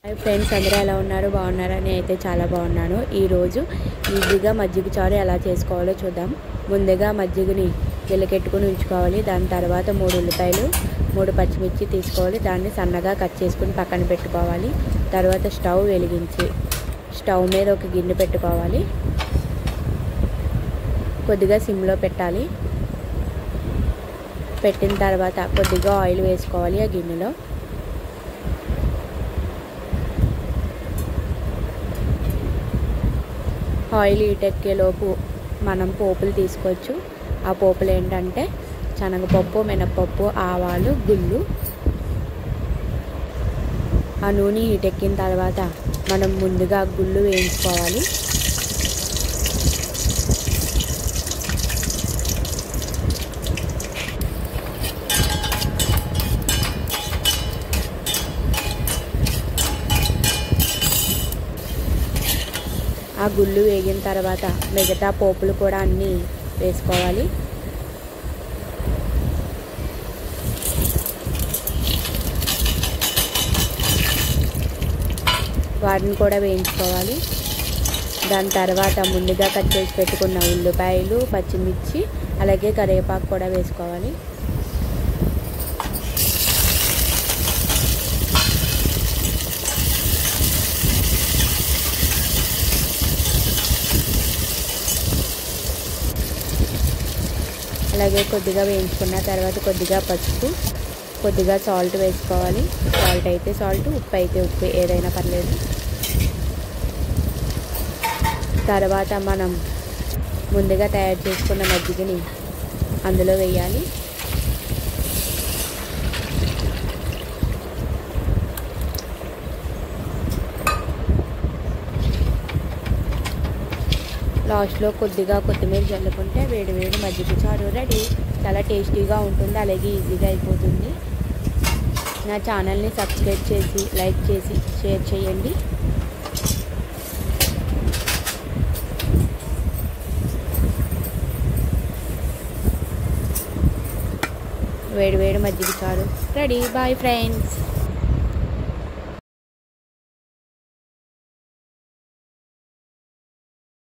hi friends అందరూ ఎలా ఉన్నారు బాగున్నారని అయితే చాలా బాగున్నాను ఈరోజు ఈజీగా మజ్జిగ చారు ఎలా చేసుకోవాలో చూద్దాం ముందుగా మజ్జిగని గిలకెట్టుకుని ఉంచుకోవాలి దాని తర్వాత మూడు ఉల్లిపాయలు మూడు పచ్చిమిర్చి తీసుకోవాలి దాన్ని సన్నగా కట్ చేసుకుని పక్కన పెట్టుకోవాలి తర్వాత స్టవ్ వెలిగించి స్టవ్ మీద ఒక గిన్నె పెట్టుకోవాలి కొద్దిగా సిమ్లో పెట్టాలి పెట్టిన తర్వాత కొద్దిగా ఆయిల్ వేసుకోవాలి ఆ గిన్నెలో ఆయిల్ ఈటెక్కేలోపు మనం పోపులు తీసుకోవచ్చు ఆ పోపులు ఏంటంటే శనగపప్పు మినపప్పు ఆవాలు గుళ్ళు ఆ నూనె ఈటెక్కిన తర్వాత మనం ముందుగా గుళ్ళు వేయించుకోవాలి ఆ గుళ్ళు వేగిన తర్వాత మిగతా పోపులు కూడా అన్నీ వేసుకోవాలి వాటిని కూడా వేయించుకోవాలి దాని తర్వాత ముందుగా కట్ చేసి పెట్టుకున్న ఉల్లిపాయలు పచ్చిమిర్చి అలాగే కరివేపాకు కూడా వేసుకోవాలి అలాగే కొద్దిగా వేయించుకున్న తర్వాత కొద్దిగా పసుపు కొద్దిగా సాల్ట్ వేసుకోవాలి సాల్ట్ అయితే సాల్ట్ ఉప్పు అయితే ఉప్పు ఏదైనా పర్లేదు తర్వాత మనం ముందుగా తయారు చేసుకున్న మజ్జిగని అందులో వేయాలి లాస్ట్లో కొద్దిగా కొత్తిమీర చల్లుకుంటే వేడి వేడి మజ్జిగ చారు రెడీ చాలా టేస్టీగా ఉంటుంది అలాగే ఈజీగా అయిపోతుంది నా ఛానల్ని సబ్స్క్రైబ్ చేసి లైక్ చేసి షేర్ చేయండి వేడి వేడి మజ్జిగ చారు రెడీ బాయ్ ఫ్రెండ్స్